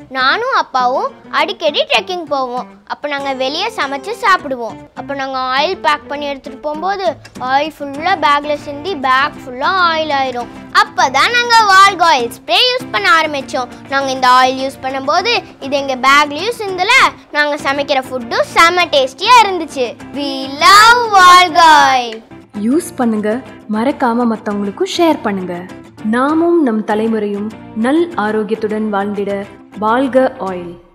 நானும் அப்பாவும் அடிக்கடி ட்ரெக்கிங் போவோம் அப்போ நாங்கள் வெளியே சமைச்சு சாப்பிடுவோம் அப்போ நாங்கள் ஆயில் பேக் பண்ணி எடுத்துகிட்டு போகும்போது ஆயில் ஃபுல்லாக பேக்கில் சிந்தி பேக் ஃபுல்லாக ஆயில் ஆயிரும் அப்போ தான் நாங்கள் வால்க் ஆயில் ஸ்ப்ரே யூஸ் பண்ண ஆரம்பித்தோம் நாங்கள் இந்த ஆயில் யூஸ் பண்ணும்போது இது எங்கள் பேக்லேயும் சிந்தல நாங்கள் சமைக்கிற ஃபுட்டும் செம டேஸ்டியாக இருந்துச்சு we love walk oil use பண்ணுங்க மறக்காம மற்றவங்களுக்கும் ஷேர் பண்ணுங்க நாமும் நம் தலைமுறையும் நல் ஆரோக்கியத்துடன் வாழ்ந்திட வாழ்க ஆயில்